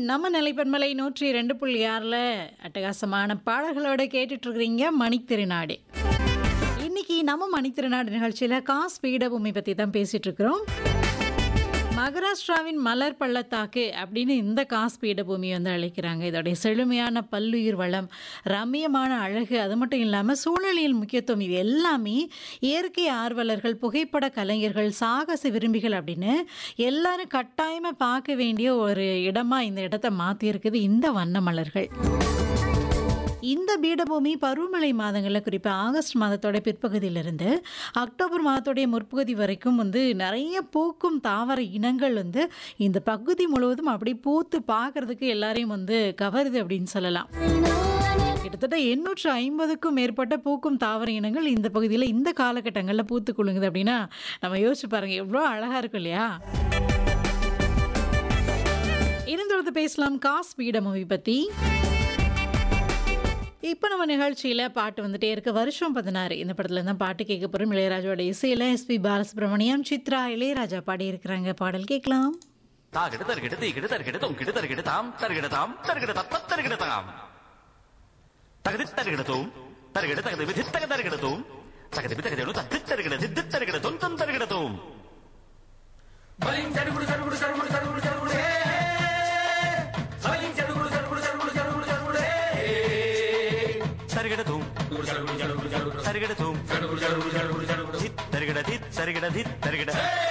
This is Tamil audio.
நம்ம நிலைப்பன்மலை நூற்றி ரெண்டு புள்ளி ஆறில் அட்டகாசமான பாடல்களோட கேட்டுட்டு இருக்கிறீங்க மணித்திருநாடு இன்னைக்கு நம்ம மணித்திருநாடு நிகழ்ச்சியில் காஸ் பீடபூமி பற்றி தான் பேசிட்டு இருக்கிறோம் மகாராஷ்டிராவின் மலர் பள்ளத்தாக்கு அப்படின்னு இந்த காஸ் பீடபூமி வந்து அழைக்கிறாங்க இதோடைய செழுமையான பல்லுயிர் வளம் ரம்மியமான அழகு அது மட்டும் இல்லாமல் சூழலியல் முக்கியத்துவம் இது எல்லாமே இயற்கை ஆர்வலர்கள் புகைப்பட கலைஞர்கள் சாகச விரும்பிகள் அப்படின்னு எல்லாரும் கட்டாயமாக பார்க்க வேண்டிய ஒரு இடமா இந்த இடத்த மாற்றியிருக்குது இந்த வண்ண மலர்கள் இந்த பீடபூமி பருவமழை மாதங்களில் குறிப்பாக ஆகஸ்ட் மாதத்தோட பிற்பகுதியிலிருந்து அக்டோபர் மாதத்தோடைய முற்பகுதி வரைக்கும் வந்து நிறைய பூக்கும் தாவர இனங்கள் வந்து இந்த பகுதி முழுவதும் அப்படி பூத்து பார்க்கறதுக்கு எல்லாரையும் வந்து கவருது அப்படின்னு சொல்லலாம் கிட்டத்தட்ட எண்ணூற்று ஐம்பதுக்கும் மேற்பட்ட பூக்கும் தாவர இனங்கள் இந்த பகுதியில் இந்த காலகட்டங்களில் பூத்து குலுங்குது அப்படின்னா நம்ம யோசிச்சு பாருங்க எவ்வளோ அழகாக இருக்கும் இல்லையா இருந்தொழுது பேசலாம் காஸ் பீட மூவி பற்றி இப்போ நம்ம நிகழ்ச்சியில் பாட்டு வந்துட்டே இருக்க வருஷம் பதினாறு இந்த படத்துல தான் பாட்டு கேட்க போகிறோம் இளையராஜாவோட இசையில் எஸ்பி பாலசுப்ரமணியம் சித்ரா இளையராஜா பாடியிருக்கிறாங்க பாடல் கேட்கலாம் தாகிடு தருகிடு தீகிடு தருகிடு தொங்கிடு தருகிடு தாம் தருகிடு தாம் தருகிடு தத்த தருகிடு தாம் தகுதி தருகிடு தூம் தருகிடு தகுதி விதி தக தருகிடு தூம் தகுதி விதி தகுதி தத்தி தருகிடு தித்தி தருகிடு தொன் தொன் தருகிடு தூம் பலிங் சடுகுடு சடுகுடு சடுகுடு சடுகுடு சடுகுடு ஹே பலிங் சடுகுடு சடுகுடு சடுகுடு சடுகுடு சடுகுடு ஹே தருகிடு தூம் சடுகுடு சடுகுடு சடுகுடு தருகிடு தூம் சடுகுடு சடுகுடு சடுகுடு சடுகுடு தித் தருகிட தித் தருகிட தித் தருகிட